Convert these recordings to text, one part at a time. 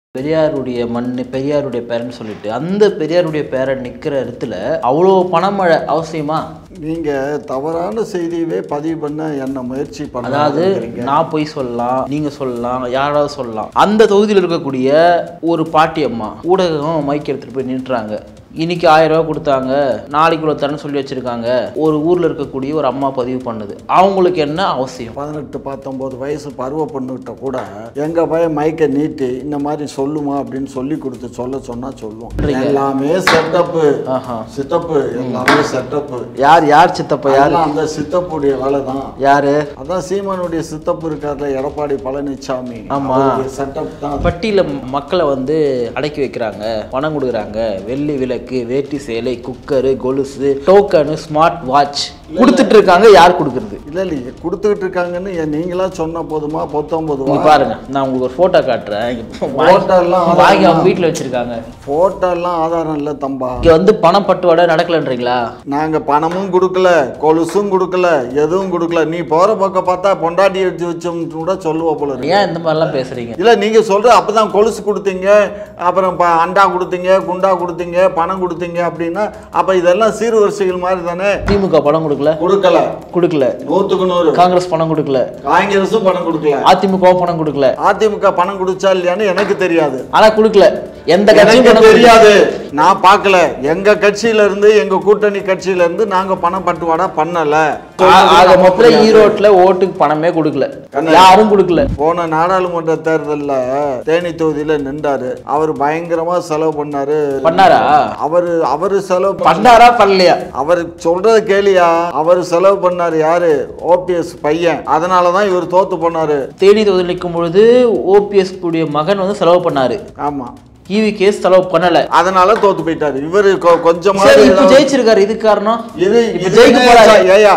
பெரியாருடைய மண் பெரியாருடைய பேரன்னு சொல்லிட்டு அந்த பெரியாருடைய பேரன் நிக்கிற இடத்துல அவ்வளோ பணமழை அவசியமா நீங்க தவறான செய்தியவே பதிவு பண்ண என்ன முயற்சி அதாவது பண்ணாது நான் போய் சொல்லலாம் நீங்க சொல்லலாம் யாராவது சொல்லலாம் அந்த தொகுதியில் இருக்கக்கூடிய ஒரு பாட்டி அம்மா ஊடகம் மைக் எடுத்துட்டு போய் நின்றுறாங்க இன்னைக்கு ஆயிரம் ரூபாய் கொடுத்தாங்க நாளைக்கு இவ்வளோ தரேன்னு சொல்லி வச்சிருக்காங்க ஒரு ஊர்ல இருக்கக்கூடிய ஒரு அம்மா பதிவு பண்ணுது அவங்களுக்கு என்ன அவசியம் பதினெட்டு பத்தொன்பது வயசு பருவ பொண்ணுகிட்ட கூட எங்க பையன் மைக்கை நீட்டி இந்த மாதிரி சொல்லுமா அப்படின்னு சொல்லி கொடுத்து சொல்ல சொன்னா சொல்லுவோம் எல்லாமே செட்டப்பு ஆஹா சித்தப்பு எல்லாமே செட்டப்பு யார் யார் சித்தப்பா யார் அந்த சித்தப்புடைய வேலை தான் யாரு அதான் சீமானுடைய சித்தப்பு இருக்கார்ல எடப்பாடி பழனிசாமி ஆமா. செட்டப் தான் பட்டியல மக்களை வந்து அடக்கி வைக்கிறாங்க பணம் கொடுக்குறாங்க வெள்ளி விளக்கு வேட்டி சேலை குக்கரு கொலுசு டோக்கனு ஸ்மார்ட் வாட்ச் கொடுத்துட்டு இருக்காங்க யார் கொடுக்குறது இல்ல இல்ல கொடுத்துக்கிட்டு இருக்காங்கன்னு ஏன் நீங்களா சொன்ன போதுமா பத்தொன்பது இங்க பாருங்க நான் உங்களுக்கு ஒரு போட்டோ காட்டுறேன் இங்க Photo எல்லாம் வாங்கி- வாங்கி அவங்க வீட்டுல வச்சிருக்காங்க போட்டோ எல்லாம் ஆதாரம் இல்ல தம்பா இங்க வந்து பணம் பட்டுவாடா நடக்கலன்றீங்களா நாங்க பணமும் கொடுக்கல கொலுசும் கொடுக்கல எதுவும் கொடுக்கல நீ போற பக்கம் பார்த்தா பொண்டாட்டி எடுத்து வச்சோம் கூட சொல்லுவ போல இருக்கு. ஏன் இந்த மாதிரிலாம் பேசுறீங்க இல்ல நீங்க சொல்ற அப்பதான் கொலுசு கொடுத்தீங்க அப்புறம் ப- அண்டா கொடுத்தீங்க குண்டா கொடுத்தீங்க பணம் கொடுத்தீங்க அப்படின்னா அப்ப இதெல்லாம் சீர்வரிசைகள் மாதிரி தானே திமுக பணம் கொடுக்கல கொடுக்கல கொடுக்கல நூத்துக்கு நூறு காங்கிரஸ் பணம் கொடுக்கல காங்கிரஸும் பணம் கொடுக்கல அதிமுக பணம் கொடுக்கல அதிமுக பணம் கொடுச்சா இல்லையான்னு எனக்கு தெரியாது ஆனா கொடுக்கல எந்த கட்சியும் எனக்கு பணம் கொடுக்கல. தெரியாது நான் பார்க்கல எங்க கட்சியில இருந்து எங்க கூட்டணி கட்சியில இருந்து நாங்க பணம் பட்டுவாடா பண்ணல ஆ- ஆக மொத்தத்துல ஈரோட்ல ஓட்டுக்கு பணமே கொடுக்கல யாரும் கொடுக்கல போன நாடாளுமன்ற தேர்தல்ல தேனி தொகுதியில நின்றாரு அவர் பயங்கரமா செலவு பண்ணாரு பண்ணாரா அவரு அவரு செலவு பண்ண பண்ணாரா பண்ணலையா அவர் சொல்றது கேளியா அவர் செலவு பண்ணாரு யாரு ஓபிஎஸ் பையன் அதனாலதான் இவர் தோத்து போனாரு தேனி தொகுதியில் நிற்கும் பொழுது ஓபிஎஸ் உடைய மகன் வந்து செலவு பண்ணாரு ஆமா ஈவி கேஸ் செலவு பண்ணல அதனால தோத்து போயிட்டாரு இவரு கொ- கொஞ்சமா சரி இப்ப ஜெயிச்சிருக்காரு இதுக்கு காரணம் இது இப்ப இது ஜெயிக்க போறாரு. ஏயா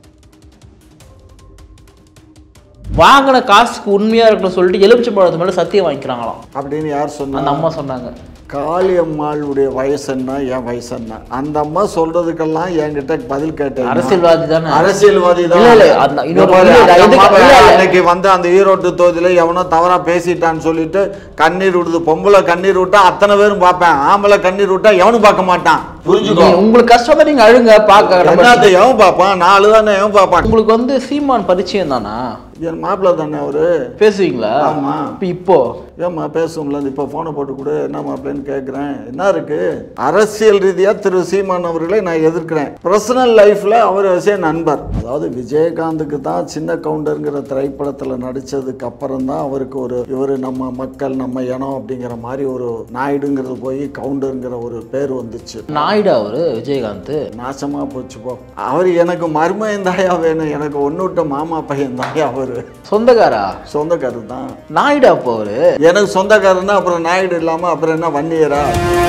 வாங்கின காசுக்கு உண்மையா இருக்கணும் சொல்லிட்டு எலுமிச்சம்பழத்து மேல சத்தியம் வாங்கிக்கிறாங்களாம் அப்படின்னு யார் சொன்னா அந்த அம்மா சொன்னாங்க காளியம்மாளுடைய வயசு என்ன என் வயசு என்ன அந்த அம்மா சொல்றதுக்கெல்லாம் என்கிட்ட பதில் கேட்டேன் அரசியல்வாதி தானே அரசியல்வாதி தான் இல்ல, இல்ல, அந்த இன்னொரு இங்க பாரு, இல்ல, அந்த இதுக்கு- அம்மாவை இல்ல, இல்ல. அன்னைக்கு வந்து அந்த ஈரோட்டு தொகுதியில எவனோ தவறா பேசிட்டான்னு சொல்லிட்டு கண்ணீர் விடுது பொம்பளை கண்ணீர் விட்டா அத்தனை பேரும் பார்ப்பேன் ஆம்பளை கண்ணீர் விட்டா எவனும் பார்க்க மாட்டான் புரிஞ்சுக்கோ நீ- உங்களுக்கு கஷ்டம் தான் நீங்க அழுங்க பாக்க நம்ம- என்னத்த எவன் பார்ப்பான் நாலு தானே எவன் பார்ப்பான் உங்களுக்கு வந்து சீமான் பரிச்சயம் தானா என் மாப்பிள்ளை தானே அவரு பேசுவீங்களா ஆமா. இப்ப இப்போ ஏம்மா பேசும்ல இப்போ ஃபோனை போட்டு கொடு என்ன மாப்பிள்ளைன்னு கேட்குறேன் என்ன இருக்கு அரசியல் ரீதியாக திரு சீமான் அவர்களை நான் எதிர்க்கிறேன் பர்சனல் லைஃப்பில் அவர் விஷயம் நண்பர் அதாவது விஜயகாந்துக்கு தான் சின்ன கவுண்டருங்கிற திரைப்படத்தில் நடித்ததுக்கு அப்புறம் தான் அவருக்கு ஒரு இவர் நம்ம மக்கள் நம்ம இனம் அப்படிங்கிற மாதிரி ஒரு நாயுடுங்கிறது போய் கவுண்டருங்கிற ஒரு பேர் வந்துச்சு நாயுடு அவரு விஜயகாந்த் நாசமாக போச்சு போ அவர் எனக்கு மருமையன் தாயா வேணும் எனக்கு ஒன்று விட்ட மாமா பையன் தாயா அவர் சொந்தக்காரா சொந்தக்காரர் தான் நாயுடு அப்போ அவரு எனக்கு சொந்தக்காரன்னா அப்புறம் நாயுடு இல்லாம அப்புறம் என்ன வன்னியரா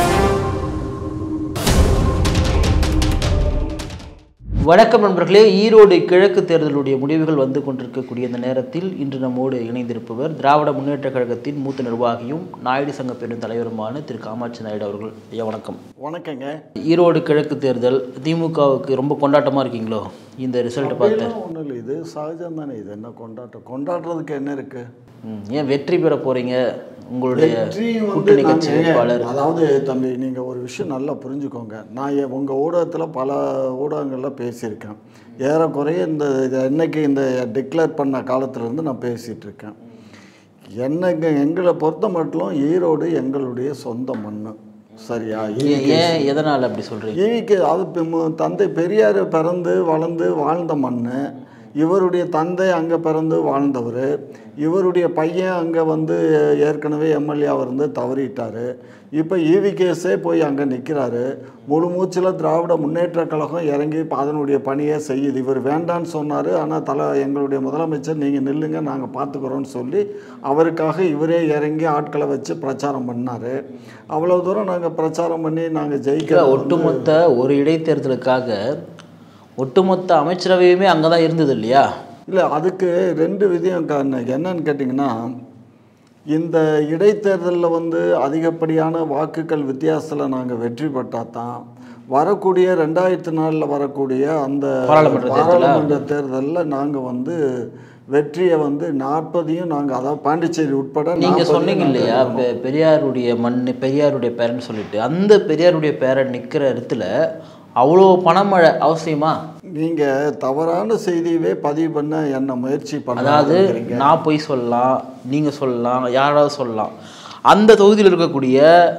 வணக்கம் நண்பர்களே ஈரோடு கிழக்கு தேர்தலுடைய முடிவுகள் வந்து கொண்டிருக்கக்கூடிய இந்த நேரத்தில் இன்று நம்மோடு இணைந்திருப்பவர் திராவிட முன்னேற்ற கழகத்தின் மூத்த நிர்வாகியும் நாயுடு சங்க பெரும் தலைவருமான திரு காமாட்சி நாயுடு அவர்கள் ஐயா வணக்கம் வணக்கங்க ஈரோடு கிழக்கு தேர்தல் திமுகவுக்கு ரொம்ப கொண்டாட்டமா இருக்கீங்களோ இந்த ரிசல்ட் பார்த்து ஒன்றும் இல்லை இது சகஜம் தானே இது என்ன கொண்டாட்டம் கொண்டாடுறதுக்கு என்ன இருக்கு ம், ஏன் வெற்றி பெற போறீங்க உங்களுடைய வெற்றி வந்து கூட்டணி கட்சி நாங்க- வேட்பாளர் அதாவது தம்பி நீங்க ஒரு விஷயம் நல்லா புரிஞ்சுக்கோங்க நான் என் உங்க ஊடகத்துல பல ஊடகங்கள்ல பேசியிருக்கேன் ஏறக்குறைய இந்த இது என்னைக்கு இந்த டிக்ளேர் பண்ண காலத்துல இருந்து நான் பேசிட்டு இருக்கேன் என்னங்க எங்களை பொறுத்த மட்டும் ஈரோடு எங்களுடைய சொந்த மண்ணு சரியா ஏன் ஏன் எதனால அப்படி சொல்றீங்க ஈவிக்கு அது பெ- மு- தந்தை பெரியார் பிறந்து வளர்ந்து வாழ்ந்த மண் இவருடைய தந்தை அங்கே பிறந்து வாழ்ந்தவர் இவருடைய பையன் அங்கே வந்து ஏற்கனவே எம்எல்ஏவாக இருந்து தவறிட்டார் இப்போ ஈவிகேஸே போய் அங்கே நிற்கிறாரு முழு மூச்சில் திராவிட முன்னேற்ற கழகம் இறங்கி இப்ப அதனுடைய பணியை செய்யுது இவர் வேண்டான்னு சொன்னார் ஆனால் தலை எங்களுடைய முதலமைச்சர் நீங்கள் நில்லுங்க நாங்கள் பார்த்துக்குறோன்னு சொல்லி அவருக்காக இவரே இறங்கி ஆட்களை வச்சு பிரச்சாரம் பண்ணார் அவ்வளோ தூரம் நாங்கள் பிரச்சாரம் பண்ணி நாங்கள் ஜெயிக்க ஒட்டுமொத்த ஒரு இடைத்தேர்தலுக்காக ஒட்டுமொத்த அமைச்சரவையுமே அங்கதான் இருந்தது இல்லையா இல்லை அதுக்கு ரெண்டு விதியம் காரணம் என்னன்னு கேட்டிங்கன்னா இந்த இடைத்தேர்தலில் வந்து அதிகப்படியான வாக்குகள் வித்தியாசத்தில் நாங்கள் வெற்றி பெற்றால் தான் வரக்கூடிய ரெண்டாயிரத்தி நாலில் வரக்கூடிய அந்த பாராளுமன்ற தேர்தலா? பாராளுமன்ற தேர்தலில் நாங்கள் வந்து வெற்றியை வந்து நாற்பதையும் நாங்கள் அதாவது பாண்டிச்சேரி உட்பட நீங்க 40 சொன்னீங்க நாங்க இல்லையா எழுதணும். பெ- பெரியாருடைய மண் பெரியாருடைய பேரன்னு சொல்லிட்டு அந்த பெரியாருடைய பேரை நிக்கிற இடத்துல அவ்வளோ பணமழை அவசியமா நீங்கள் தவறான செய்தியவே பதிவு பண்ண என்ன முயற்சி அதாவது பண்ணாதீங்க நான் போய் சொல்லலாம் நீங்க சொல்லலாம் யாராவது சொல்லலாம் அந்த தொகுதியில் இருக்கக்கூடிய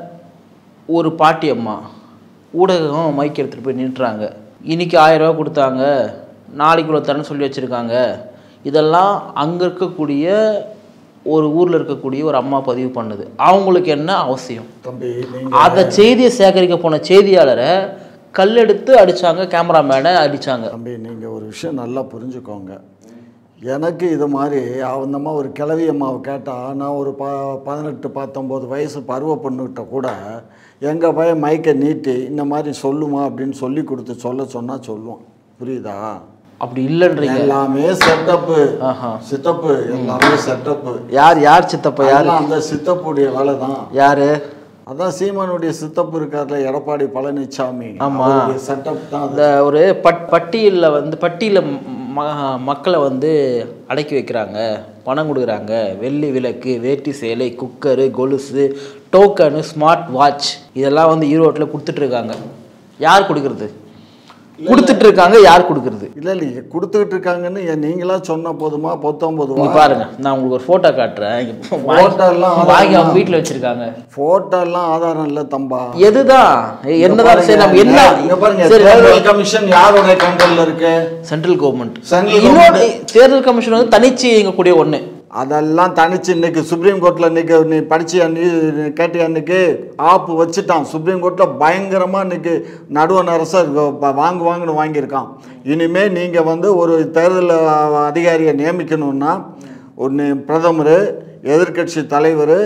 ஒரு பாட்டி அம்மா ஊடகம் மைக் எடுத்துகிட்டு போய் நின்றுறாங்க இன்னைக்கு ஆயிரம் ரூபாய் கொடுத்தாங்க நாளைக்கு இவ்வளோ தரேன்னு சொல்லி வச்சுருக்காங்க இதெல்லாம் அங்கே இருக்கக்கூடிய ஒரு ஊரில் இருக்கக்கூடிய ஒரு அம்மா பதிவு பண்ணுது அவங்களுக்கு என்ன அவசியம் தம்பி நீங்கள் அந்த செய்தியை சேகரிக்க போன செய்தியாளரை கல்லெடுத்து அடிச்சாங்க கேமராமேனை அடிச்சாங்க தம்பி நீங்கள் ஒரு விஷயம் நல்லா புரிஞ்சுக்கோங்க எனக்கு இது மாதிரி அவந்தம்மா ஒரு கிழவி அம்மாவை கேட்டால் நான் ஒரு ப பதினெட்டு பத்தொம்போது வயசு பருவ பொண்ணுகிட்ட கூட எங்கள் பையன் மைக்கை நீட்டி இந்த மாதிரி சொல்லுமா அப்படின்னு சொல்லி கொடுத்து சொல்ல சொன்னால் சொல்லுவான் புரியுதா அப்படி இல்லைன்றீங்க எல்லாமே செட்டப்பு ஆஹா சித்தப்பு எல்லாமே செட்டப்பு யார் யார் சித்தப்பா யார் எல்லாம் அந்த சித்தப்புடைய வேலை தான் யாரு அதான் சீமானுடைய சித்தப்பு இருக்கார்ல எடப்பாடி பழனிசாமி ஆமா. செட்டப் தான் அது. இந்த ஒரு பட் பட்டியலில் வந்து பட்டியலில் ம மக்களை வந்து அடக்கி வைக்கிறாங்க பணம் கொடுக்குறாங்க வெள்ளி விளக்கு வேட்டி சேலை குக்கரு கொலுசு டோக்கனு ஸ்மார்ட் வாட்ச் இதெல்லாம் வந்து ஈரோட்டில் கொடுத்துட்ருக்காங்க யார் கொடுக்குறது கொடுத்துட்டு இருக்காங்க யார் கொடுக்குறது இல்லை இல்லை கொடுத்துக்கிட்டு இருக்காங்கன்னு ஏன் நீங்களா சொன்ன போதுமா பத்தொம்பது இங்க பாருங்க நான் உங்களுக்கு ஒரு ஃபோட்டோ காட்டுறேன் இங்க Photo எல்லாம் வாங்கி- வாங்கி அவங்க வீட்டில் வச்சிருக்காங்க ஃபோட்டோ எல்லாம் ஆதாரம் இல்லை தம்பா எதுதான் என்னதான் சரி நம்ம என்ன இங்க பாருங்க சரி தேர்தல் கமிஷன் யாரோட கண்ட்ரோல்ல இருக்கு சென்ட்ரல் கவர்மெண்ட் Central இன்னொரு தேர்தல் கமிஷன் வந்து தனிச்சு இயங்கக்கூடிய ஒண்ணு அதெல்லாம் தனிச்சு இன்னைக்கு சுப்ரீம் கோர்ட்ல இன்னைக்கு நீ படிச்சியா நீ கேட்டியா இன்னைக்கு ஆப்பு வச்சுட்டான் சுப்ரீம் கோர்ட்ல பயங்கரமா இன்னைக்கு நடுவண் அரசர் வ- வாங்கு வாங்குன்னு வாங்கியிருக்கான் இனிமே நீங்க வந்து ஒரு தேர்தல் அ- அதிகாரியை நியமிக்கணும்னா ஒன்று பிரதமர் எதிர்க்கட்சி தலைவர்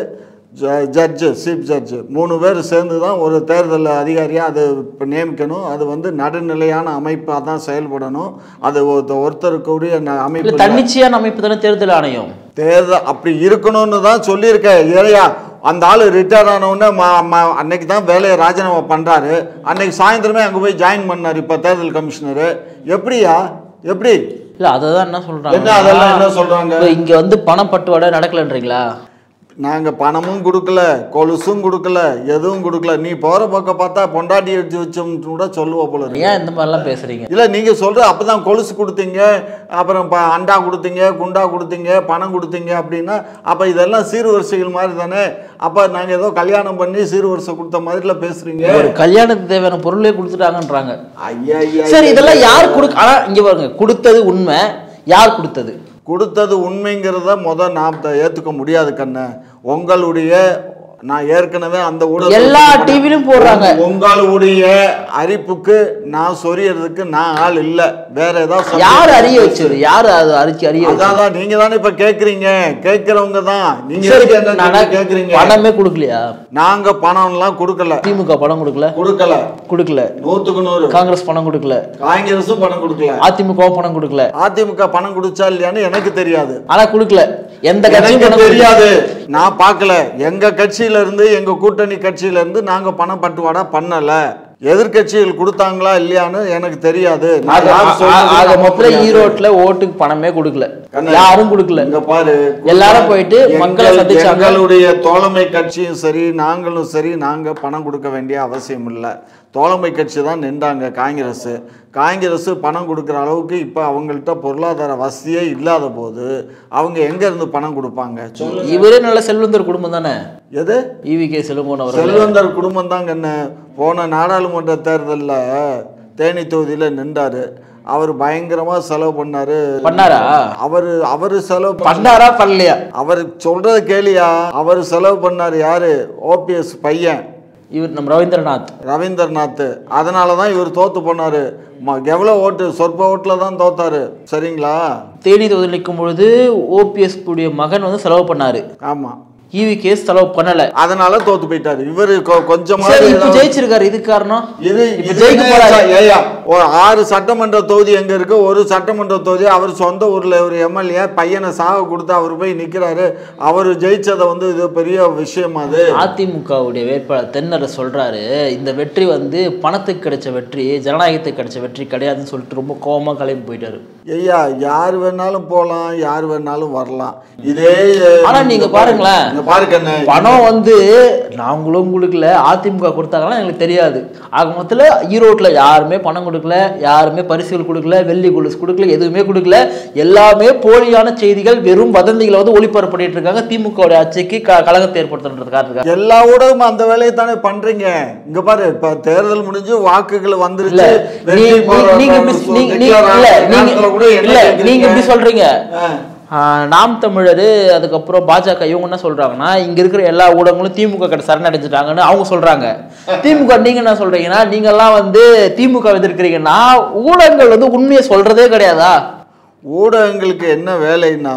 ஜட்ஜு சீஃப் ஜட்ஜு மூணு பேர் சேர்ந்து தான் ஒரு தேர்தல் அதிகாரியாக அது இப்போ நியமிக்கணும் அது வந்து நடுநிலையான அமைப்பாக தான் செயல்படணும் அது ஒருத்த- ஒருத்தருக்குரிய ந- இல்ல அமைப்பு இல்ல. தன்னிச்சையான அமைப்பு தானே தேர்தல் ஆணையம் தேர்தல் அப்படி இருக்கணும்னு தான் சொல்லியிருக்கேன் ஏயா அந்த ஆள் ரிட்டையர் ஆனவுடனே ம- ம- அன்னைக்கு தான் வேலையை ராஜினாமா பண்ணுறாரு அன்னைக்கு சாயந்தரமே அங்கே போய் ஜாயின் பண்ணார் இப்போ தேர்தல் கமிஷனரு எப்படியா எப்படி இல்ல அதை தான் என்ன சொல்றாங்க என்ன அதெல்லாம் என்ன சொல்றாங்க இப்ப இங்க வந்து பணப்பட்டுவாடை நடக்கலன்றீங்களா நாங்கள் பணமும் கொடுக்கல கொலுசும் கொடுக்கல எதுவும் கொடுக்கல நீ போகிற பக்கம் பார்த்தா பொண்டாட்டி வச்சு வச்சோம்னு கூட சொல்லுவோம் போல இருக்கு. ஏன் இந்த மாதிரிலாம் பேசுறீங்க இல்லை நீங்கள் சொல்கிற அப்போ தான் கொலுசு கொடுத்தீங்க அப்புறம் ப அண்டா கொடுத்தீங்க குண்டா கொடுத்தீங்க பணம் கொடுத்தீங்க அப்படின்னா அப்போ இதெல்லாம் சீர்வரிசைகள் மாதிரி தானே அப்போ நாங்கள் ஏதோ கல்யாணம் பண்ணி சீர்வரிசை கொடுத்த மாதிரிலாம் பேசுகிறீங்க ஒரு கல்யாணத்துக்கு தேவையான பொருளே கொடுத்துட்டாங்கன்றாங்க ஐயா ஐயா சரி இதெல்லாம் யார் கொடுக்க ஆனா இங்க பாருங்க கொடுத்தது உண்மை யார் கொடுத்தது கொடுத்தது உண்மைங்கிறத முத நாம் த- ஏத்துக்க முடியாது கண்ணு உங்களுடைய நான் ஏற்கனவே அந்த ஊடக எல்லா டிவிலும் போடுறாங்க உங்களுடைய அறிப்புக்கு நான் சொரியறதுக்கு நான் ஆள் இல்ல வேற ஏதாவது யார் அறிய வச்சது யார் அது அறிக்கை அறிய வச்சது அதான் நீங்க தானே இப்ப கேக்குறீங்க கேக்குறவங்க தான் நீங்க சரி, எதுக்கு என்ன நானா கேக்குறீங்க பணமே கொடுக்கலையா நாங்க பணம் எல்லாம் கொடுக்கல திமுக பணம் கொடுக்கல கொடுக்கல கொடுக்கல நூத்துக்கு நூறு காங்கிரஸ் பணம் கொடுக்கல காங்கிரஸும் பணம் கொடுக்கல அதிமுக பணம் கொடுக்கல அதிமுக பணம் கொடுச்சா இல்லையான்னு எனக்கு தெரியாது ஆனா கொடுக்கல எந்த கட்சியும் எனக்கு பணம் கொடுக்கல. தெரியாது நான் பார்க்கல எங்க கட்சியில இருந்து எங்க கூட்டணி கட்சியில இருந்து நாங்க பணம் பட்டுவாடா பண்ணல எதிர்க்கட்சிகள் கொடுத்தாங்களா இல்லையான்னு எனக்கு தெரியாது நான் ஆக- யார் ஆக சொல்றதும் ஆக நம்ப மொத்தத்துல முடியாது. ஈரோட்ல ஓட்டுக்கு பணமே கொடுக்கல கண்ணு, யாரும் கொடுக்கல இங்க பாரு எல்லாரும் போயிட்டு மக்களை எங்கள்- சந்திச்சாங்க. எங்களுடைய தோழமை கட்சியும் சரி நாங்களும் சரி நாங்க பணம் கொடுக்க வேண்டிய அவசியம் இல்லை தோழமை கட்சி தான் நின்றாங்க காங்கிரஸ் காங்கிரஸ் பணம் கொடுக்குற அளவுக்கு இப்போ அவங்கள்ட்ட பொருளாதார வசதியே இல்லாத போது அவங்க எங்க இருந்து பணம் கொடுப்பாங்க சொல்லு இவரே நல்ல செல்வந்தர் குடும்பம் தானே எது ஈவி கே செல்வமோகன் அவர்கள் செல்வந்தர் குடும்பம் தாங்க என்ன போன நாடாளுமன்ற தேர்தலில் தேனி தொகுதியில் நின்றாரு அவர் பயங்கரமா செலவு பண்ணாரு பண்ணாரா அவர் அவர் செலவு பண்ண பண்ணாரா பண்ணலையா அவர் சொல்றத கேளியா அவர் செலவு பண்ணார் யாரு ஓபிஎஸ் பையன் இவர் நம்ம ரவீந்திரநாத் ரவீந்திரநாத் அதனால தான் இவர் தோத்து போனாரு ம- எவ்வளோ ஓட்டு சொற்ப ஓட்டில் தான் தோத்தாரு சரிங்களா தேனி தொகுதியில் நிற்கும் பொழுது ஓபிஎஸ் உடைய மகன் வந்து செலவு பண்ணாரு ஆமாம் ஈவி கேஸ் செலவு பண்ணல அதனால தோத்து போயிட்டாரு இவரு கொ- கொஞ்சமா சரி இப்ப ஜெயிச்சிருக்காரு இதுக்கு காரணம் இது இப்ப இது ஜெயிக்க என்ன போறாரு ச- ஏய்யா, ஒரு ஆறு சட்டமன்ற தொகுதி எங்க இருக்கு ஒரு சட்டமன்ற தொகுதி அவர் சொந்த ஊர்ல ஒரு எம்எல்ஏ பையனை சாக கொடுத்து அவர் போய் நிக்கிறாரு அவர் ஜெயிச்சதை வந்து இது பெரிய விஷயம் அது அதிமுகவுடைய வேட்பாளர் தென்னரை சொல்றாரு இந்த வெற்றி வந்து பணத்துக்கு கிடைச்ச வெற்றி ஜனநாயகத்துக்கு கிடைச்ச வெற்றி கிடையாதுன்னு சொல்லிட்டு ரொம்ப கோவமா கிளம்பி போயிட்டாரு ஐயா யார் வேணாலும் போகலாம் யார் வேணாலும் வரலாம் இதே ஆனா நீங்க பாருங்களேன். இங்க பாருங்க அண்ணே. பணம் வந்து நாங்களும் கொடுக்கல அதிமுக கொடுத்தாங்கன்னா எங்களுக்கு தெரியாது ஆக மொத்தத்தில் ஈரோட்டில் யாருமே பணம் கொடுக்கல யாருமே பரிசுகள் கொடுக்கல வெள்ளி கொலுசு கொடுக்கல எதுவுமே கொடுக்கல எல்லாமே போலியான செய்திகள் வெறும் வதந்திகளை வந்து ஒளிபரப்பு பண்ணிட்டு இருக்காங்க திமுக ஆட்சிக்கு க கலகத்தை ஏற்படுத்துறதுக்காக எல்லா ஊடகமும் அந்த வேலையை தானே பண்றீங்க இங்க பாரு இப்ப தேர்தல் முடிஞ்சு வாக்குகள் இல்ல வந்துருச்சு நீ- வெற்றி நீ- போற- நீங்க இப்படி நீங்க நீ- declare இல்ல ஆன நீங்க நேரத்துல கூட என்ன இல்ல கேக்குறீங்க? நீங்க இப்படி சொல்றீங்க ஆ. ஆ, நாம் தமிழர் அதுக்கப்புறம் பாஜக இவங்க என்ன சொல்றாங்கன்னா இங்க இருக்கிற எல்லா ஊடகங்களும் திமுக கிட்ட சரணடைஞ்சிட்டாங்கன்னு அவங்க சொல்றாங்க திமுக நீங்க என்ன சொல்றீங்கன்னா நீங்க எல்லாம் வந்து திமுக எதிர்க்கிறீங்கன்னா ஊடகங்கள் வந்து உண்மையை சொல்றதே கிடையாதா ஊடகங்களுக்கு என்ன வேலைன்னா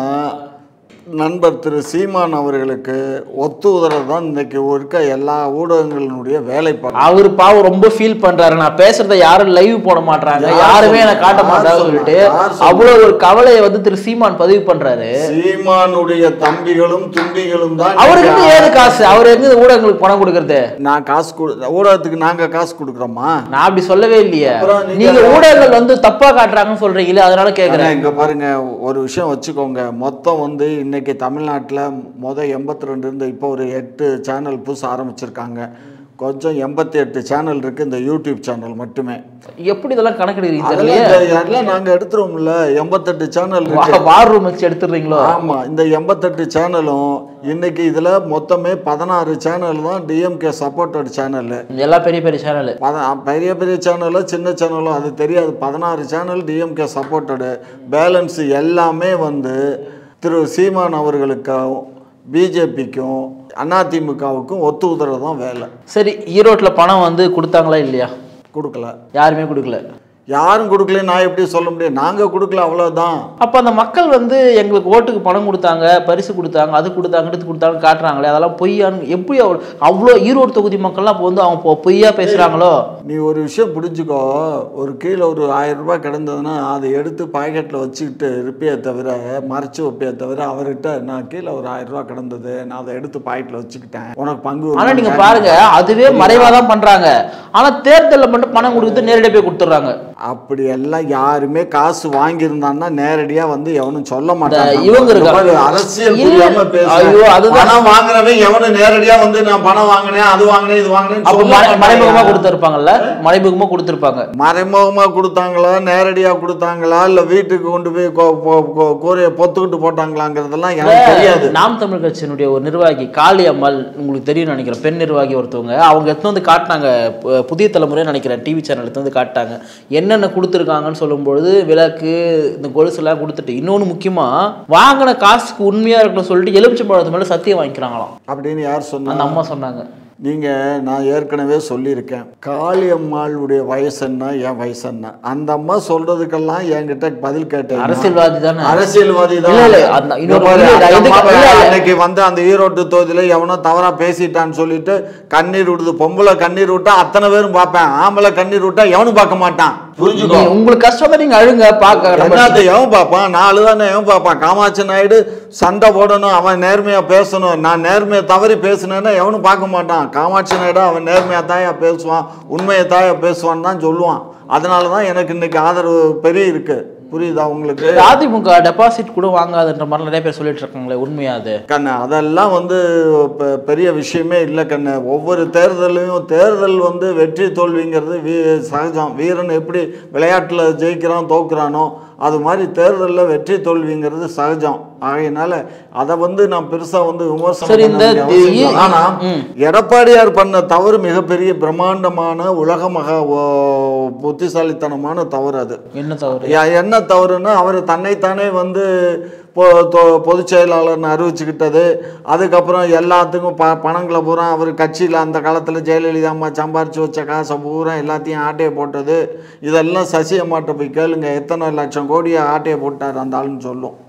நண்பர் திரு சீமான் அவர்களுக்கு ஒத்து உதறது தான் இன்னைக்கு இருக்க எல்லா ஊடகங்களினுடைய வேலைப்பாடு அவரு பாவம் ரொம்ப ஃபீல் பண்றாரு நான் பேசுறத யாரும் லைவ் போட மாட்டாங்க யார் யாருமே சொன்னா? எனக்கு காட்ட யார் மாட்டாங்க சொன்னா? சொல்லிட்டு யார் சொன்னா? அவ்வளவு ஒரு கவலையை வந்து திரு சீமான் பதிவு பண்றாரு சீமானுடைய தம்பிகளும் தும்பிகளும் தான் அவருக்கு இன்னைக்கு ஏது காசு அவர் எங்க ஊடகங்களுக்கு பணம் கொடுக்கறது நான் காசு கொடு ஊடகத்துக்கு நாங்க காசு கொடுக்குறோமா நான் அப்படி சொல்லவே இல்லையே அப்புறம் நீங்க- நீங்க ஊடகங்கள் வந்து தப்பா காட்டுறாங்கன்னு சொல்றீங்களே அதனால கேக்குறேன் ஆனா, இங்க பாருங்க ஒரு விஷயம் வச்சுக்கோங்க மொத்தம் வந்து இன்னைக்கு தமிழ்நாட்டில் மொதல் எண்பத்தி ரெண்டு இருந்து இப்போ ஒரு எட்டு சேனல் புதுசு ஆரம்பிச்சிருக்காங்க கொஞ்சம் எண்பத்தி எட்டு சேனல் இருக்கு இந்த யூடியூப் சேனல் மட்டுமே எப்படி இதெல்லாம் கணக்கெடுக்கிறீங்க அதெல்லாம் தெரியலையே இந்த- அதெல்லாம் நாங்க எடுத்துருவோம்ல எண்பத்தெட்டு சேனல் இருக்கு வா- வார் ரூம் வச்சு எடுத்துடுறீங்களோ ஆமா இந்த எண்பத்தெட்டு சேனலும் இன்னைக்கு இதுல மொத்தமே பதினாறு சேனல் தான் டிஎம்கே சப்போர்ட்டட் சேனல் எல்லா பெரிய பெரிய சேனல் பெரிய பெரிய சேனலோ சின்ன சேனலோ அது தெரியாது பதினாறு சேனல் டிஎம்கே சப்போர்ட்டடு பேலன்ஸ் எல்லாமே வந்து திரு சீமான் அவர்களுக்கும் பிஜேபிக்கும் அதிமுகவுக்கும் ஒத்து உதறது தான் வேலை சரி ஈரோட்ல பணம் வந்து கொடுத்தாங்களா இல்லையா கொடுக்கல யாருமே கொடுக்கல யாரும் கொடுக்கல நான் எப்படி சொல்ல முடியும் நாங்க கொடுக்கல அவ்வளவுதான் அப்ப அந்த மக்கள் வந்து எங்களுக்கு ஓட்டுக்கு பணம் கொடுத்தாங்க பரிசு கொடுத்தாங்க அது கொடுத்தாங்க இது கொடுத்தாங்க காட்டுறாங்களே அதெல்லாம் பொய்யான்னு எப்படி அவ்வளோ அவ்வளோ ஈரோடு தொகுதி மக்கள்லாம் இப்போ வந்து அவங்க பொ- பொய்யா பேசுறாங்களோ நீ ஒரு விஷயம் புரிஞ்சுக்கோ ஒரு கீழே ஒரு ஆயிரம் ரூபாய் கிடந்ததுன்னா அதை எடுத்து பாக்கெட்டில் வச்சுக்கிட்டு இருப்பே தவிர மறைச்சு வைப்பே தவிர அவர்கிட்ட நான் கீழே ஒரு ஆயிரம் ரூபாய் கிடந்தது நான் அதை எடுத்து பாக்கெட்டில் வச்சுக்கிட்டேன் உனக்கு பங்கு ஆனா நீங்க வருமான்னு பாருங்க அதுவே மறைவா தான் பண்றாங்க ஆனா தேர்தலில் மட்டும் பணம் கொடுத்து நேரடியாக போய் கொடுத்துட்றாங்க அப்படி எல்லாம் யாருமே காசு வாங்கியிருந்தான்னா நேரடியா வந்து எவனும் சொல்ல மாட்டாங்க இவங்க இருக்காங்க. இந்த மாதிரி அரசியல் இல்ல. புரியாம பேசுற. ஐயோ, அதுதான். பணம் வாங்குறவன் எவனும் நேரடியா வந்து நான் பணம் வாங்கினேன் அது வாங்கினேன் இது வாங்கினேன் அப்ப மறை- மறைமுகமா கொடுத்துருப்பாங்கல்ல மறைமுகமா கொடுத்துருப்பாங்க மறைமுகமா கொடுத்தாங்களா நேரடியா கொடுத்தாங்களா இல்ல வீட்டுக்கு கொண்டு போய் கொ- பொ- கொ- கூரையை பொத்துக்கிட்டு போட்டாங்களாங்கிறதெல்லாம் எனக்கு தெரியாது நாம் தமிழ் கட்சியினுடைய ஒரு நிர்வாகி காளி அம்மாள் உங்களுக்கு தெரியும் நினைக்கிறேன் பெண் நிர்வாகி ஒருத்தவங்க அவங்க எடுத்து வந்து காட்டினாங்க பு- புதிய தலைமுறை நினைக்கிறேன் டிவி சேனல் எடுத்து வந்து காட்டாங்க என்னென்ன கொடுத்துருக்காங்கன்னு சொல்லும்பொழுது விளக்கு இந்த கொலுசுலாம் கொடுத்துட்டு இன்னொன்று முக்கியமாக வாங்கின காசுக்கு உண்மையாக இருக்கணும்னு சொல்லிட்டு எலுமிச்சம்பழத்து மேலே சத்தியம் வாங்கிக்கிறாங்களாம் அப்படின்னு யார் சொன்னா அந்த அம்மா சொன்னாங்க நீங்க நான் ஏற்கனவே சொல்லியிருக்கேன் காளியம்மாளுடைய வயசு என்ன என் வயசு என்ன அந்த அம்மா சொல்றதுக்கெல்லாம் என்கிட்ட பதில் கேட்டேன் அரசியல்வாதி தானே அரசியல்வாதி தான் இல்ல, இல்ல, அந்த இன்னொரு இங்க பாரு, இல்ல, அந்த எதுக்கு- அம்மாவை இல்ல, இல்ல. அன்னைக்கு வந்து அந்த ஈரோட்டு தொகுதியில எவனோ தவறா பேசிட்டான்னு சொல்லிட்டு கண்ணீர் விடுது பொம்பளை கண்ணீர் விட்டா அத்தனை பேரும் பார்ப்பேன் ஆம்பளை கண்ணீர் விட்டா எவனும் பார்க்க மாட்டான் புரிஞ்சுக்கோ நீ- உங்களுக்கு கஷ்டம் தான் நீங்க அழுங்க பார்க்க நம்ம- என்னத்தை எவன் பார்ப்பான் நாலு தானே எவன் பார்ப்பான் காமாட்சி நாயுடு சண்டை போடணும் அவன் நேர்மையா பேசணும் நான் நேர்மையை தவறி பேசினேன்னா எவனும் பார்க்க மாட்டான் காமாட்சி நாயுடு அவன் நேர்மையா தாயா பேசுவான் உண்மையை தாயா பேசுவான்னு தான் சொல்லுவான் அதனால தான் எனக்கு இன்னைக்கு ஆதரவு பெரிய இருக்கு புரியுதா உங்களுக்கு அதிமுக டெபாசிட் கூட வாங்காதுன்ற மாதிரி நிறைய பேர் சொல்லிட்டு இருக்காங்களே உண்மையா அது கண்ணு அதெல்லாம் வந்து பெ- பெரிய விஷயமே இல்லை கண்ணு ஒவ்வொரு தேர்தலையும் தேர்தல் வந்து வெற்றி தோல்விங்கிறது வீ சகஜம் வீரன் எப்படி விளையாட்டில் ஜெயிக்கிறான் தோக்குறானோ அது மாதிரி தேர்தலில் வெற்றி தோல்விங்கிறது சகஜம் ஆகையினால அதை வந்து நான் பெருசாக வந்து விமர்சனம் சரி, பண்ண இந்த வேண்டிய அவசியம் இல்லை. தி- ஆனா ம். எடப்பாடியார் பண்ண தவறு மிகப்பெரிய பிரம்மாண்டமான உலக மகா ஓ- புத்திசாலித்தனமான தவறு அது என்ன தவறு யா- என்ன தவறுன்னா அவர் தன்னைத்தானே வந்து பொ தொ- பொதுச் செயலாளர்னு அறிவிச்சுக்கிட்டது அதுக்கப்புறம் எல்லாத்துக்கும் ப பணங்களை பூரா அவர் கட்சியில் அந்த காலத்தில் ஜெயலலிதா அம்மா சம்பாரிச்சு வச்ச காசை பூரா எல்லாத்தையும் ஆட்டையை போட்டது இதெல்லாம் சசி அம்மாட்ட போய் கேளுங்க எத்தனை லட்சம் கோடியை ஆட்டையை போட்டார் அந்த ஆளுன்னு சொல்லும்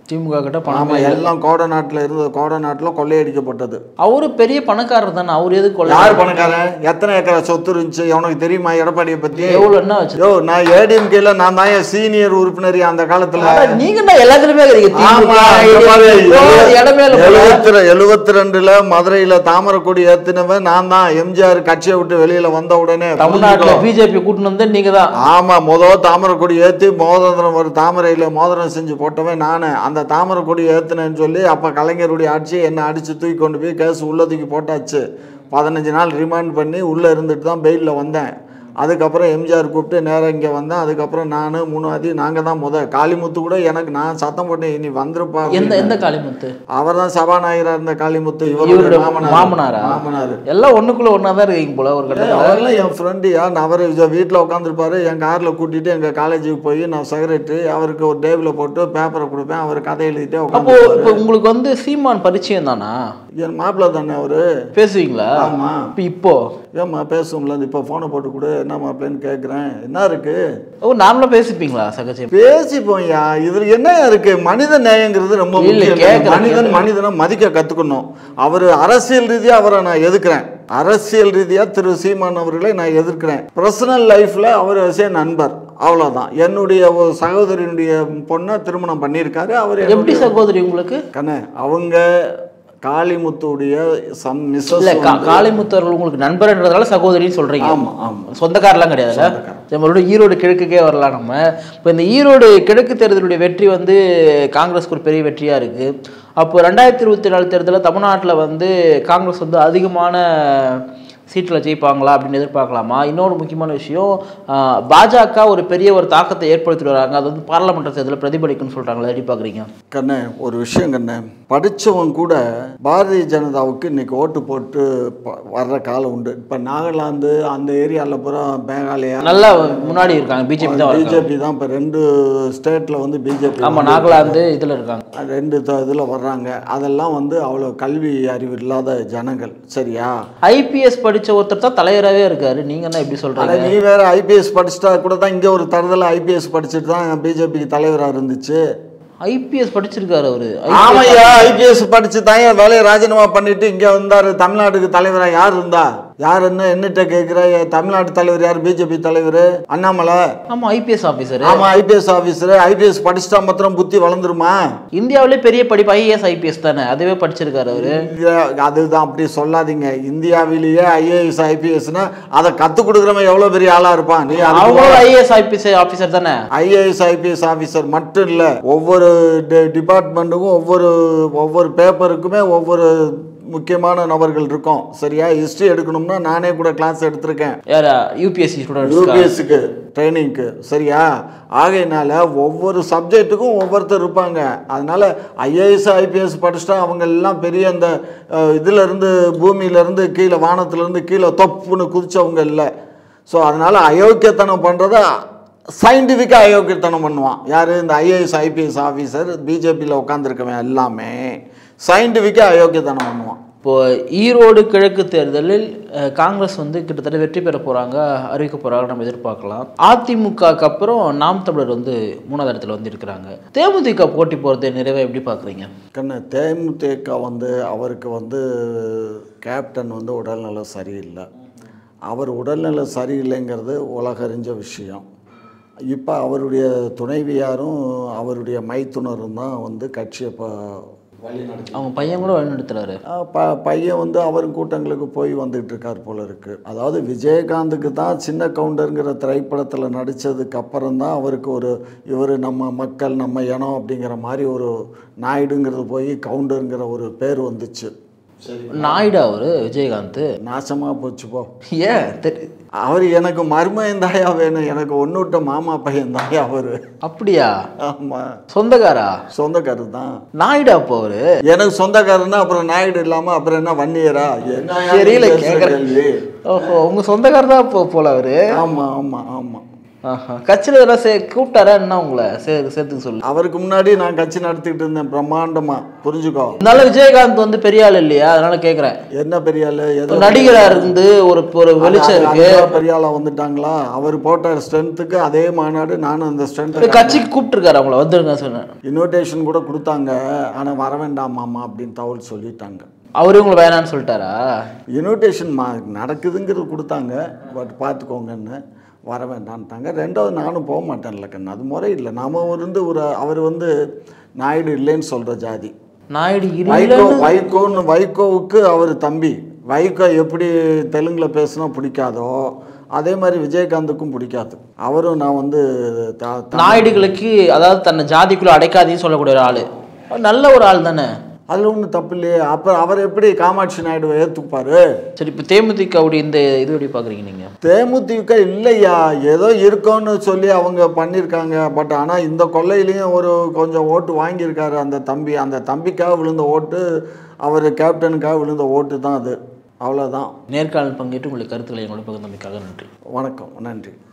திமுக கிட்ட பணம் ஆமா எல்லாம் கோடநாட்டில் இருந்தது கோடநாட்டில் கொள்ளையடிக்கப்பட்டது அவரு பெரிய பணக்காரர் தானே அவர் எதுக்கு கொள்ள யார் பணக்காரன் எத்தனை ஏக்கரை சொத்து இருந்துச்சு உனக்கு தெரியுமா எடப்பாடியை பத்தி எவ்வளவு என்ன வச்சு யோ நான் ஏடிஎம்கேல நான் தான் சீனியர் உறுப்பினர் அந்த காலத்துல நீங்க என்ன எல்லாத்துலயுமே இருக்கீங்க ஆமா, திமுக, இந்த மாதிரி ADMK, இடமே இல்ல போல. எழுபத்தி ரெ- எழுபத்தி ரெண்டுல மதுரையில தாமரக்கொடி ஏத்தினவன் நான் தான் எம்ஜிஆர் கட்சியை விட்டு வெளியில வந்த உடனே தமிழ்நாட்டுல புரிஞ்சுக்கோ. பிஜேபி கூட்டின்னு வந்து நீங்க தான் ஆமா முதல் தாமரக்கொடி ஏத்தி மோதிரம் ஒரு தாமரையில மோதிரம் செஞ்சு போட்டவன் நானு அந்த தாமரக்கொடி ஏத்துனேன்னு சொல்லி அப்ப கலைஞருடைய ஆட்சி என்னை அடிச்சு தூக்கி கொண்டு போய் கேஸ் உள்ள தூக்கி போட்டாச்சு பதினஞ்சு நாள் ரிமாண்ட் பண்ணி உள்ள இருந்துட்டு தான் பெயிலில் வந்தேன் அதுக்கப்புறம் எம்ஜிஆர் கூப்பிட்டு நேராக இங்கே வந்தேன் அதுக்கப்புறம் நான் மூணாவது நாங்கள் தான் முத காளிமுத்து கூட எனக்கு நான் சத்தம் போட்டேன் இனி வந்துருப்பா எந்த எந்த காளிமுத்து அவர் தான் சபாநாயகராக இருந்த காளிமுத்து இவருடைய இவருடைய மாமனார் மாமனாரா மாமனார் எல்லாம் ஒண்ணுக்குள்ள ஒண்ணா தான் இருக்கீங்க போல ஒரு கட்டத்துல அவரெல்லாம் என் ஃப்ரெண்டுயா நான் அவர் வீட்டில் உட்காந்துருப்பாரு என் காரில் கூட்டிட்டு எங்கள் காலேஜுக்கு போய் நான் செக்ரட்டரி அவருக்கு ஒரு டேபிளில் போட்டு பேப்பரை கொடுப்பேன் அவர் கதை எழுதிட்டே அப்போ உட்காந்து இப்போ உங்களுக்கு வந்து சீமான் பரிச்சயம் தானா என் மாப்பிள்ளை தானே அவரு பேசுவீங்களா ஆமா இப்போ இப்போ ஏம்மா பேசுவோம்ல இப்போ ஃபோனை போட்டு கொடு என்ன மாப்பிள்ளைன்னு கேட்குறேன் என்ன இருக்கு ஓ நார்மலா பேசிப்பீங்களா சகஜம் பேசிப்போம்யா இதுல என்ன இருக்கு மனித நேயங்கிறது ரொம்ப இல்ல, முக்கியம் கேக்குறேன், மனிதன் மனிதனை மதிக்க கத்துக்கணும் அவர் அரசியல் ரீதியா அவரை நான் எதிர்க்கிறேன் அரசியல் ரீதியா திரு சீமான் அவர்களை நான் எதிர்க்கிறேன் பர்சனல் லைஃப்ல அவர் விஷய நண்பர் அவ்வளவுதான் என்னுடைய ஒரு சகோதரியினுடைய பொண்ணை திருமணம் பண்ணியிருக்காரு அவர் எப்படி என்னுடைய- சகோதரி உங்களுக்கு கண்ணே அவங்க காளிமுத்துடைய சம் மிஸ்ஸஸ் இல்ல கா- காளிமுத்தவர்கள் உங்களுக்கு நண்பர்ன்றதால சகோதரின்னு சொல்றீங்க ஆமா ஆமா சொந்தக்காரெல்லாம் கிடையாதுல்ல நம்மளோட ஈரோடு கிழக்குக்கே வரலாம் நம்ம இப்போ இந்த ஈரோடு கிழக்கு தேர்தலுடைய வெற்றி வந்து காங்கிரஸ்க்கு ஒரு பெரிய வெற்றியா இருக்கு அப்போ ரெண்டாயிரத்தி இருபத்தி நாலு தேர்தலில் தமிழ்நாட்டில் வந்து காங்கிரஸ் வந்து அதிகமான சீட்டில் ஜெயிப்பாங்களா அப்படின்னு எதிர்பார்க்கலாமா இன்னொரு முக்கியமான விஷயம் ஆஹ், பாஜக ஒரு பெரிய ஒரு தாக்கத்தை ஏற்படுத்திட்டு வராங்க அது வந்து பாராளுமன்ற தேர்தலில் பிரதிபலிக்குன்னு சொல்றாங்களா எப்படி பார்க்குறீங்க கண்ணே ஒரு விஷயம் கண்ணே படிச்சவன் கூட பாரதிய ஜனதாவுக்கு இன்னைக்கு ஓட்டு போட்டு ப- வர்ற காலம் உண்டு இப்போ நாகாலாந்து அந்த ஏரியாவில் பூரா மேகாலயா நல்லா முன்னாடி இருக்காங்க பிஜேபி தான் இருக்காங்க பிஜேபி தான் இப்போ ரெண்டு ஸ்டேட்டில் வந்து பிஜேபி ஆமா நாகாலாந்து இதில் இருக்காங்க ரெண்டு இதில் வர்றாங்க அதெல்லாம் வந்து அவ்வளோ கல்வி அறிவு இல்லாத ஜனங்கள் சரியா ஐபிஎஸ் படிச்ச ஒருத்தர் தான் தலைவராகவே இருக்காரு நீங்க என்ன எப்படி ஆனா சொல்றீங்க நீ வேற ஐபிஎஸ் படிச்சுட்டா கூட தான் இங்கே ஒரு தரத்தில் ஐபிஎஸ் படிச்சுட்டு தான் பிஜேபிக்கு தலைவராக இருந்துச்சு ஐபிஎஸ் படிச்சிருக்காரு அவரு ஆமையா ஐபிஎஸ் படிச்சு தான் என் வேலையை ராஜினாமா பண்ணிட்டு இங்க வந்தாரு தமிழ்நாட்டுக்கு தலைவரா யார் இருந்தா யார் என்ன என்னட்ட கேட்கிற தமிழ்நாட்டு தலைவர் யார் பிஜேபி தலைவர் அண்ணாமலை ஆமா ஐபிஎஸ் ஆபீசர் ஆமா ஐபிஎஸ் ஆபீசர் ஐபிஎஸ் படிச்சுட்டா மாத்திரம் புத்தி வளர்ந்துருமா இந்தியாவிலே பெரிய படிப்பு ஐஏஎஸ் ஐபிஎஸ் தானே அதுவே படிச்சிருக்காரு அவரு இங்க அதுதான் அப்படி சொல்லாதீங்க இந்தியாவிலேயே ஐஏஎஸ் ஐபிஎஸ்னா அதை கத்துக் கொடுக்குறவன் எவ்வளவு பெரிய ஆளா இருப்பான் நீ அதுக்கு அவங்களும் ஐஏஎஸ் ஐபிஎஸ் ஆபீசர் தானே ஐஏஎஸ் ஐபிஎஸ் ஆஃபீஸர் மட்டும் இல்லை ஒவ்வொரு டிபார்ட்மெண்ட்டுக்கும் ஒவ்வொரு ஒவ்வொரு பேப்பருக்குமே ஒவ்வொரு முக்கியமான நபர்கள் இருக்கும் சரியா ஹிஸ்ட்ரி எடுக்கணும்னா நானே கூட கிளாஸ் எடுத்திருக்கேன் யாரா யூபிஎஸ்சி ஸ்டூடெண்ட்ஸ் யூபிஎஸ்க்கு ட்ரைனிங்க்கு சரியா ஆகையினால ஒவ்வொரு சப்ஜெக்ட்டுக்கும் ஒவ்வொருத்தர் இருப்பாங்க அதனால ஐஏஎஸ் ஐபிஎஸ் படிச்சுட்டா அவங்க எல்லாம் பெரிய அந்த அஹ், இதுல இருந்து பூமியில இருந்து கீழே வானத்துல இருந்து கீழே தொப்புன்னு குதிச்சவங்க இல்லை ஸோ அதனால அயோக்கியத்தனம் பண்றத சயின்டிஃபிக்காக அயோக்கியத்தனம் பண்ணுவான் யார் இந்த ஐஏஎஸ் ஐபிஎஸ் ஆஃபீஸர் பிஜேபியில் உட்காந்துருக்கவன் எல்லாமே சயின்டிஃபிக்காக அயோக்கியத்தனம் பண்ணுவான் இப்போ ஈரோடு கிழக்கு தேர்தலில் அஹ், காங்கிரஸ் வந்து கிட்டத்தட்ட வெற்றி பெற போறாங்க அறிவிக்க போறாங்க நம்ம எதிர்பார்க்கலாம் அதிமுகக்கு அப்புறம் நாம் தமிழர் வந்து மூணாவது இடத்துல வந்து இருக்கிறாங்க தேமுதிக போட்டி போறது நிறைவே எப்படி பாக்குறீங்க கண்ணு தேமுதிக வந்து அவருக்கு வந்து கேப்டன் வந்து உடல்நலம் சரியில்லை அவர் உடல்நலம் சரியில்லைங்கிறது உலகறிஞ்ச விஷயம் இப்போ அவருடைய துணைவியாரும் அவருடைய மைத்துனரும் தான் வந்து கட்சியை இப்போ வழிநடத்தி அவங்க பையன் கூட வழிநடத்துறாரு ஆஹ் ப பையன் வந்து அவர் கூட்டங்களுக்கு போய் வந்துட்டு இருக்கார் போல இருக்கு அதாவது விஜயகாந்துக்கு தான் சின்ன கவுண்டருங்கிற திரைப்படத்தில் நடித்ததுக்கு அப்புறம் தான் அவருக்கு ஒரு இவர் நம்ம மக்கள் நம்ம இனம் அப்படிங்கிற மாதிரி ஒரு நாயுடுங்கிறது போய் கவுண்டருங்கிற ஒரு பேர் வந்துச்சு சரி நாயுடு அவரு விஜயகாந்த் நாசமாக போச்சு போ ஏன் தெரி- அவர் எனக்கு மருமகன் தாயா வேணும் எனக்கு ஒன்று விட்ட மாமா பையன் தாயா அவர் அப்படியா ஆமாம் சொந்தக்காரா சொந்தக்காரர் தான் நாயுடு அப்போ அவரு எனக்கு சொந்தக்காரன்னா அப்புறம் நாயுடு இல்லாமல் அப்புறம் என்ன வன்னியரா என்ன தெரியல பேசுற கேக்குறேன் கேள்வி? ஓஹோ உங்க சொந்தக்காரர் தான் போ போல அவரு ஆமாம் ஆமாம் ஆமாம் ஆஹா கட்சியில் இதெல்லாம் சே கூப்பிட்டாரா என்ன உங்களை சே சேர்த்துக்க சொல்லு அவருக்கு முன்னாடி நான் கட்சி நடத்திக்கிட்டு இருந்தேன் பிரம்மாண்டமா புரிஞ்சுக்கோ இருந்தாலும் விஜயகாந்த் வந்து பெரிய ஆள் இல்லையா அதனால கேட்குறேன் என்ன பெரிய ஆளு ஏதோ நடிகரா இருந்து ஒரு ஒரு வெளிச்சம் அது- இருக்கு அதுதான் பெரிய ஆளா வந்துட்டாங்களா அவர் போட்ட ஸ்ட்ரென்த்துக்கு அதே மாநாடு நானும் அந்த ஸ்ட்ரென்த் கட்சிக்கு கூப்பிட்டுருக்காரு அவங்கள வந்துருங்க சொன்னேன் இன்விடேஷன் கூட கொடுத்தாங்க ஆனா வர வேண்டாம் மாமா அப்படின்னு தகவல் சொல்லிட்டாங்க அவரு உங்களை வேணான்னு சொல்லிட்டாரா இன்விடேஷன் மா நடக்குதுங்கிறது கொடுத்தாங்க பட் பார்த்துக்கோங்கன்னு வர வேண்டான்ட்டாங்க ரெண்டாவது நானும் போக மாட்டேன்ல கண்ணு அது முறை இல்லை நாம இருந்து ஒரு அவர் வந்து நாயுடு இல்லைன்னு சொல்கிற ஜாதி நாயுடு வைகோ இல்லைன்னு வைகோன்னு வைகோவுக்கு அவர் தம்பி வைகோ எப்படி தெலுங்குல பேசினா பிடிக்காதோ அதே மாதிரி விஜயகாந்துக்கும் பிடிக்காது அவரும் நான் வந்து த- த- நாயுடுகளுக்கு அதாவது தன்னை ஜாதிக்குள்ள அடைக்காதீன்னு சொல்லக்கூடிய ஒரு ஆளு அவர் நல்ல ஒரு ஆள் தானே அதுல ஒன்றும் தப்பு இல்லையே அப்போ அவர் எப்படி காமாட்சி நாயுடுவை ஏற்றுப்பாரு சரி இப்போ தேமுதிகவுடைய இந்த இது எப்படி பார்க்குறீங்க நீங்கள் தேமுதிக இல்லையா ஏதோ இருக்கோன்னு சொல்லி அவங்க பண்ணியிருக்காங்க பட் ஆனால் இந்த கொள்ளையிலையும் ஒரு கொஞ்சம் ஓட்டு வாங்கியிருக்காரு அந்த தம்பி அந்த தம்பிக்காக விழுந்த ஓட்டு அவர் கேப்டனுக்காக விழுந்த ஓட்டு தான் அது அவ்வளோதான் நேர்காணல் பங்கேற்று உங்களுக்கு கருத்துக்களை எங்களோட பகிர்ந்தமைக்காக நன்றி வணக்கம் நன்றி